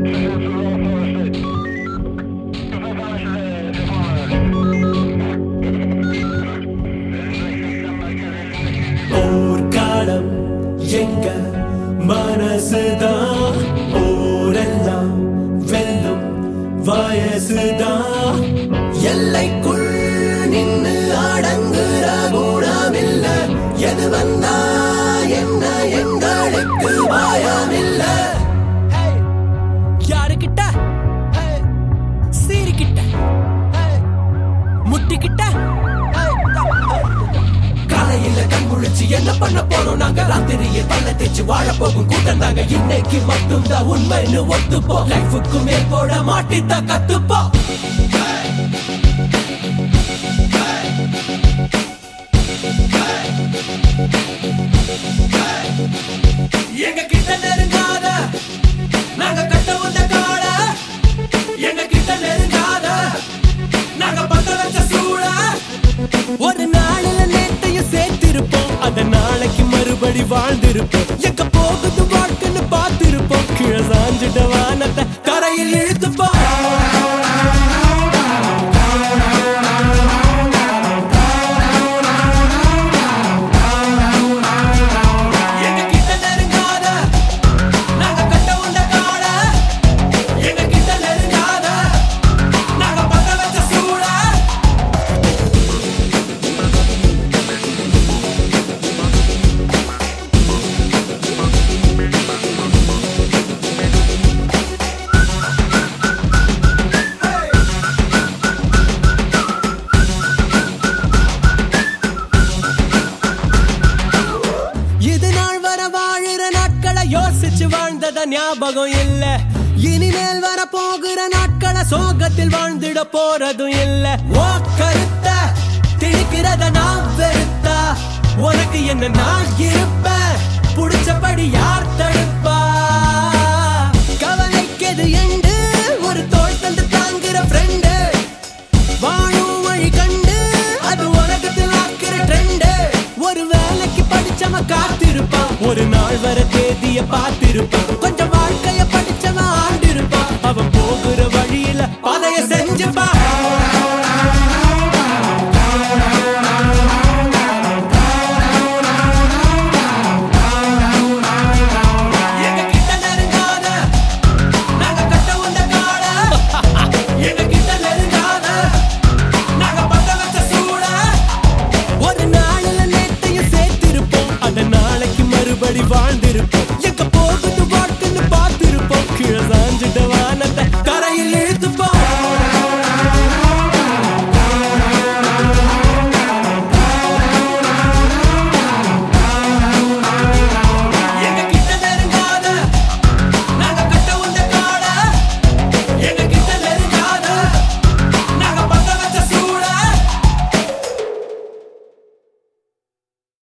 போர்க்காலம் எங்க மனசுதான் போரெல்லாம் வெல்லும் வயசுதான் எல்லைக்குள் நின்னு அடங்குற குணமில்ல எது வந்தா என்ன எங்களுக்கு பயமில்ல யாருக்கிட்ட சீரிக்கிட்ட முட்டிக்கிட்ட காலையில கண் முழிச்சு என்ன பண்ண போறோம் நாங்க ராத்திரியில் பல்ல தேச்சு வாழ போகும் கூட்டம் நாங்க இன்னைக்கு மட்டும்தான் உண்மைன்னு ஒத்துப்போம் லைஃபுக்கு மேல் போட மாட்டித்தான் கத்துப்போம் எங்க கிட்ட நெருங்காத நாங்க கட்ட வந்த காட எங்க கிட்ட நெருங்காத நாங்க பத்த வச்ச சூழ ஒரு நாளில நேத்தையும் சேர்த்திருப்போம் அந்த நாளைக்கு மறுபடி வாழ்ந்திருப்போம் எங்க போகுது வாழ்க்கைன்னு பார்த்திருப்போம் கீழே சாஞ்சிட்ட வானத்தை கரையில் இழுத்துப்போம் எங்க கிட்ட நெருங்காத நாங்க கட்ட உண்ட காட எங்க கிட்ட நெருங்காத நாங்க பத்த வச்ச சூழ இது நாள் வர வாழுற நாட்களை யோசிச்சு வாழ்ந்தத ஞாபகம் இல்ல இனிமேல் வர போகிற நாட்களை சோகத்தில் வாழ்ந்திட போறதும் இல்ல ஓ கருத்த திணிக்கிறத நான் வெறுத்தா உனக்கு என்ன நான் இருப்பேன் புடிச்சபடி யார் தடுப்பா கவலைக்கெது எண்டு ஒரு தோள் தந்து தாங்குற ஃப்ரெண்டு வாழும் வழி கண்டு அது உலகத்தில் ஆக்கிற ட்ரெண்டு ஒரு வேலைக்கு படிச்சவன் காத்திருப்பான் ஒரு நாள் வர தேதிய பார்த்திருப்பான்